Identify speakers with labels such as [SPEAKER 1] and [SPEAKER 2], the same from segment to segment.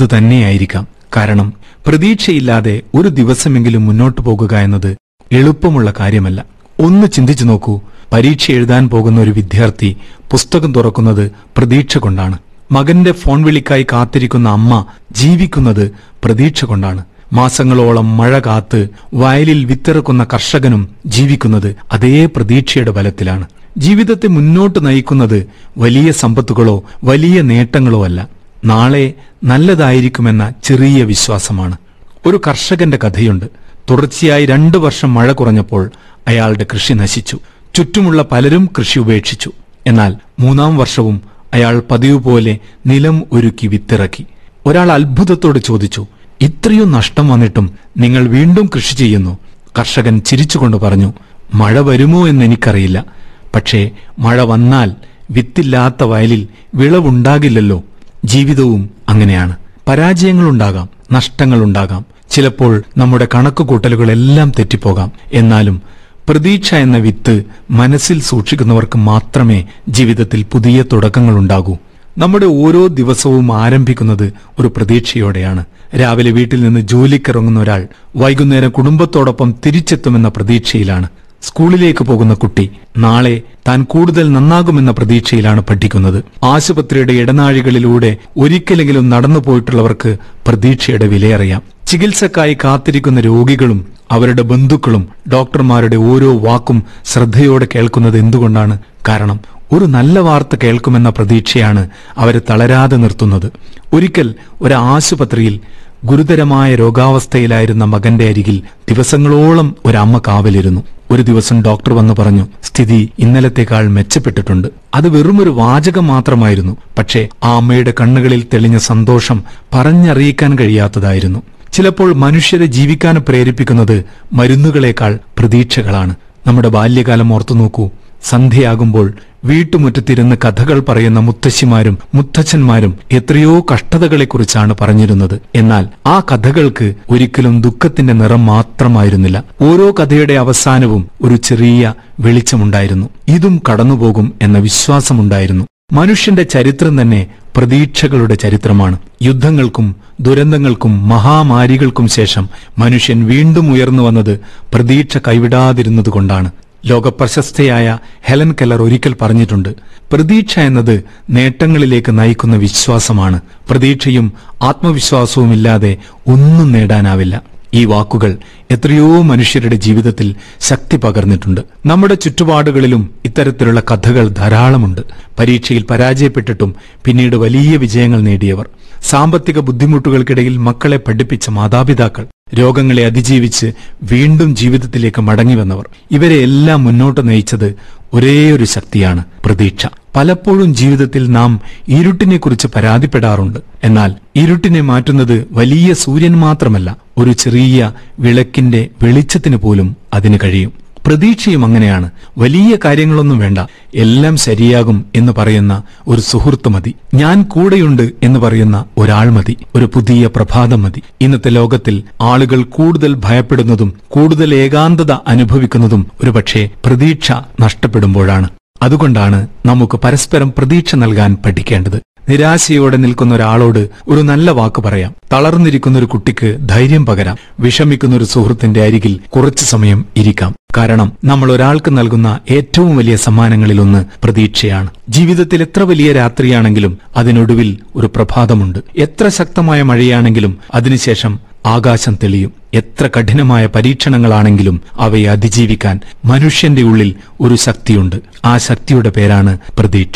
[SPEAKER 1] അത് തന്നെയായിരിക്കാം കാരണം പ്രതീക്ഷയില്ലാതെ ഒരു ദിവസമെങ്കിലും മുന്നോട്ടു പോകുക എന്നത് എളുപ്പമുള്ള കാര്യമല്ല ഒന്ന് ചിന്തിച്ചു നോക്കൂ പരീക്ഷ എഴുതാൻ പോകുന്ന ഒരു വിദ്യാർത്ഥി പുസ്തകം തുറക്കുന്നത് പ്രതീക്ഷ കൊണ്ടാണ് മകന്റെ ഫോൺ വിളിക്കായി കാത്തിരിക്കുന്ന അമ്മ ജീവിക്കുന്നത് പ്രതീക്ഷ കൊണ്ടാണ് മാസങ്ങളോളം മഴ കാത്ത് വയലിൽ വിത്തിറക്കുന്ന കർഷകനും ജീവിക്കുന്നത് അതേ പ്രതീക്ഷയുടെ ബലത്തിലാണ് ജീവിതത്തെ മുന്നോട്ട് നയിക്കുന്നത് വലിയ സമ്പത്തുകളോ വലിയ നേട്ടങ്ങളോ അല്ല നാളെ നല്ലതായിരിക്കുമെന്ന ചെറിയ വിശ്വാസമാണ് ഒരു കർഷകന്റെ കഥയുണ്ട് തുടർച്ചയായി രണ്ടു വർഷം മഴ കുറഞ്ഞപ്പോൾ അയാളുടെ കൃഷി നശിച്ചു ചുറ്റുമുള്ള പലരും കൃഷി ഉപേക്ഷിച്ചു എന്നാൽ മൂന്നാം വർഷവും അയാൾ പതിവ് പോലെ നിലം ഒരുക്കി വിത്തിറക്കി ഒരാൾ അത്ഭുതത്തോടെ ചോദിച്ചു ഇത്രയും നഷ്ടം വന്നിട്ടും നിങ്ങൾ വീണ്ടും കൃഷി ചെയ്യുന്നു കർഷകൻ ചിരിച്ചുകൊണ്ട് പറഞ്ഞു മഴ വരുമോ എന്ന് എനിക്കറിയില്ല പക്ഷേ മഴ വന്നാൽ വിത്തില്ലാത്ത വയലിൽ വിളവുണ്ടാകില്ലല്ലോ ജീവിതവും അങ്ങനെയാണ് പരാജയങ്ങളുണ്ടാകാം നഷ്ടങ്ങളുണ്ടാകാം ചിലപ്പോൾ നമ്മുടെ കണക്കുകൂട്ടലുകളെല്ലാം തെറ്റിപ്പോകാം എന്നാലും പ്രതീക്ഷ എന്ന വിത്ത് മനസ്സിൽ സൂക്ഷിക്കുന്നവർക്ക് മാത്രമേ ജീവിതത്തിൽ പുതിയ തുടക്കങ്ങളുണ്ടാകൂ നമ്മുടെ ഓരോ ദിവസവും ആരംഭിക്കുന്നത് ഒരു പ്രതീക്ഷയോടെയാണ് രാവിലെ വീട്ടിൽ നിന്ന് ജോലിക്കിറങ്ങുന്ന ഒരാൾ വൈകുന്നേരം കുടുംബത്തോടൊപ്പം തിരിച്ചെത്തുമെന്ന പ്രതീക്ഷയിലാണ് സ്കൂളിലേക്ക് പോകുന്ന കുട്ടി നാളെ താൻ കൂടുതൽ നന്നാകുമെന്ന പ്രതീക്ഷയിലാണ് പഠിക്കുന്നത് ആശുപത്രിയുടെ ഇടനാഴികളിലൂടെ ഒരിക്കലെങ്കിലും നടന്നു പോയിട്ടുള്ളവർക്ക് പ്രതീക്ഷയുടെ വിലയറിയാം ചികിത്സക്കായി കാത്തിരിക്കുന്ന രോഗികളും അവരുടെ ബന്ധുക്കളും ഡോക്ടർമാരുടെ ഓരോ വാക്കും ശ്രദ്ധയോടെ കേൾക്കുന്നത് എന്തുകൊണ്ടാണ് കാരണം ഒരു നല്ല വാർത്ത കേൾക്കുമെന്ന പ്രതീക്ഷയാണ് അവരെ തളരാതെ നിർത്തുന്നത് ഒരിക്കൽ ഒരു ആശുപത്രിയിൽ ഗുരുതരമായ രോഗാവസ്ഥയിലായിരുന്ന മകന്റെ അരികിൽ ദിവസങ്ങളോളം ഒരമ്മ കാവലിരുന്നു ഒരു ദിവസം ഡോക്ടർ വന്നു പറഞ്ഞു സ്ഥിതി ഇന്നലത്തേക്കാൾ മെച്ചപ്പെട്ടിട്ടുണ്ട് അത് വെറുമൊരു വാചകം മാത്രമായിരുന്നു പക്ഷേ ആ അമ്മയുടെ കണ്ണുകളിൽ തെളിഞ്ഞ സന്തോഷം പറഞ്ഞറിയിക്കാൻ കഴിയാത്തതായിരുന്നു ചിലപ്പോൾ മനുഷ്യരെ ജീവിക്കാൻ പ്രേരിപ്പിക്കുന്നത് മരുന്നുകളേക്കാൾ പ്രതീക്ഷകളാണ് നമ്മുടെ ബാല്യകാലം ഓർത്തു നോക്കൂ സന്ധ്യയാകുമ്പോൾ വീട്ടുമുറ്റത്തിരുന്ന് കഥകൾ പറയുന്ന മുത്തശ്ശിമാരും മുത്തച്ഛന്മാരും എത്രയോ കഷ്ടതകളെക്കുറിച്ചാണ് പറഞ്ഞിരുന്നത് എന്നാൽ ആ കഥകൾക്ക് ഒരിക്കലും ദുഃഖത്തിന്റെ നിറം മാത്രമായിരുന്നില്ല ഓരോ കഥയുടെ അവസാനവും ഒരു ചെറിയ വെളിച്ചമുണ്ടായിരുന്നു ഇതും കടന്നുപോകും എന്ന വിശ്വാസമുണ്ടായിരുന്നു മനുഷ്യന്റെ ചരിത്രം തന്നെ പ്രതീക്ഷകളുടെ ചരിത്രമാണ് യുദ്ധങ്ങൾക്കും ദുരന്തങ്ങൾക്കും മഹാമാരികൾക്കും ശേഷം മനുഷ്യൻ വീണ്ടും ഉയർന്നു വന്നത് പ്രതീക്ഷ കൈവിടാതിരുന്നതുകൊണ്ടാണ് ലോകപ്രശസ്തയായ ഹെലൻ കെല്ലർ ഒരിക്കൽ പറഞ്ഞിട്ടുണ്ട് പ്രതീക്ഷ എന്നത് നേട്ടങ്ങളിലേക്ക് നയിക്കുന്ന വിശ്വാസമാണ് പ്രതീക്ഷയും ആത്മവിശ്വാസവും ഇല്ലാതെ ഒന്നും നേടാനാവില്ല ഈ വാക്കുകൾ എത്രയോ മനുഷ്യരുടെ ജീവിതത്തിൽ ശക്തി പകർന്നിട്ടുണ്ട് നമ്മുടെ ചുറ്റുപാടുകളിലും ഇത്തരത്തിലുള്ള കഥകൾ ധാരാളമുണ്ട് പരീക്ഷയിൽ പരാജയപ്പെട്ടിട്ടും പിന്നീട് വലിയ വിജയങ്ങൾ നേടിയവർ സാമ്പത്തിക ബുദ്ധിമുട്ടുകൾക്കിടയിൽ മക്കളെ പഠിപ്പിച്ച മാതാപിതാക്കൾ രോഗങ്ങളെ അതിജീവിച്ച് വീണ്ടും ജീവിതത്തിലേക്ക് മടങ്ങിവന്നവർ ഇവരെ എല്ലാം മുന്നോട്ട് നയിച്ചത് ഒരേ ഒരു ശക്തിയാണ് പ്രതീക്ഷ പലപ്പോഴും ജീവിതത്തിൽ നാം ഇരുട്ടിനെക്കുറിച്ച് പരാതിപ്പെടാറുണ്ട് എന്നാൽ ഇരുട്ടിനെ മാറ്റുന്നത് വലിയ സൂര്യൻ മാത്രമല്ല ഒരു ചെറിയ വിളക്കിന്റെ വെളിച്ചത്തിന് പോലും അതിന് കഴിയും പ്രതീക്ഷയും അങ്ങനെയാണ് വലിയ കാര്യങ്ങളൊന്നും വേണ്ട എല്ലാം ശരിയാകും എന്ന് പറയുന്ന ഒരു സുഹൃത്ത് മതി ഞാൻ കൂടെയുണ്ട് എന്ന് പറയുന്ന ഒരാൾ മതി ഒരു പുതിയ പ്രഭാതം മതി ഇന്നത്തെ ലോകത്തിൽ ആളുകൾ കൂടുതൽ ഭയപ്പെടുന്നതും കൂടുതൽ ഏകാന്തത അനുഭവിക്കുന്നതും ഒരുപക്ഷെ പ്രതീക്ഷ നഷ്ടപ്പെടുമ്പോഴാണ് അതുകൊണ്ടാണ് നമുക്ക് പരസ്പരം പ്രതീക്ഷ നൽകാൻ പഠിക്കേണ്ടത് നിരാശയോടെ നിൽക്കുന്ന ഒരാളോട് ഒരു നല്ല വാക്ക് പറയാം തളർന്നിരിക്കുന്ന ഒരു കുട്ടിക്ക് ധൈര്യം പകരാം വിഷമിക്കുന്ന ഒരു സുഹൃത്തിന്റെ അരികിൽ കുറച്ചു സമയം ഇരിക്കാം കാരണം നമ്മൾ ഒരാൾക്ക് നൽകുന്ന ഏറ്റവും വലിയ സമ്മാനങ്ങളിലൊന്ന് പ്രതീക്ഷയാണ് ജീവിതത്തിൽ എത്ര വലിയ രാത്രിയാണെങ്കിലും അതിനൊടുവിൽ ഒരു പ്രഭാതമുണ്ട് എത്ര ശക്തമായ മഴയാണെങ്കിലും അതിനുശേഷം ആകാശം തെളിയും എത്ര കഠിനമായ പരീക്ഷണങ്ങളാണെങ്കിലും അവയെ അതിജീവിക്കാൻ മനുഷ്യന്റെ ഉള്ളിൽ ഒരു ശക്തിയുണ്ട് ആ ശക്തിയുടെ പേരാണ് പ്രതീക്ഷ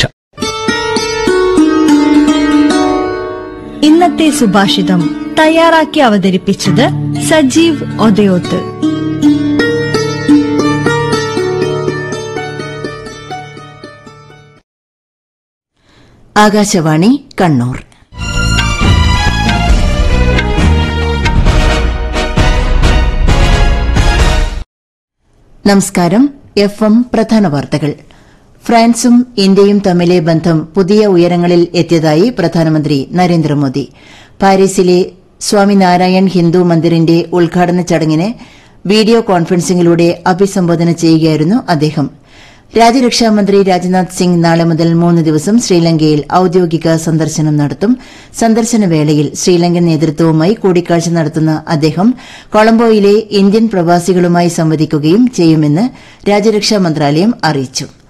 [SPEAKER 2] ഇന്നത്തെ സുഭാഷിതം തയ്യാറാക്കി അവതരിപ്പിച്ചത് സജീവ് ഒതയോത്ത്
[SPEAKER 3] ആകാശവാണി കണ്ണൂർ നമസ്കാരം എഫ് എം പ്രധാന വാർത്തകൾ ഫ്രാൻസും ഇന്ത്യയും തമ്മിലെ ബന്ധം പുതിയ ഉയരങ്ങളിൽ എത്തിയതായി പ്രധാനമന്ത്രി നരേന്ദ്രമോദി പാരീസിലെ സ്വാമിനാരായൺ ഹിന്ദു മന്ദിറിന്റെ ഉദ്ഘാടന ചടങ്ങിനെ വീഡിയോ കോൺഫറൻസിംഗിലൂടെ അഭിസംബോധന ചെയ്യുകയായിരുന്നു അദ്ദേഹം രാജ്യരക്ഷാമന്ത്രി രാജ്നാഥ് സിംഗ് നാളെ മുതൽ മൂന്ന് ദിവസം ശ്രീലങ്കയിൽ ഔദ്യോഗിക സന്ദർശനം നടത്തും സന്ദർശന വേളയിൽ ശ്രീലങ്കൻ നേതൃത്വവുമായി കൂടിക്കാഴ്ച നടത്തുന്ന അദ്ദേഹം കൊളംബോയിലെ ഇന്ത്യൻ പ്രവാസികളുമായി സംവദിക്കുകയും ചെയ്യുമെന്ന് രാജ്യരക്ഷാ മന്ത്രാലയം അറിയിച്ചു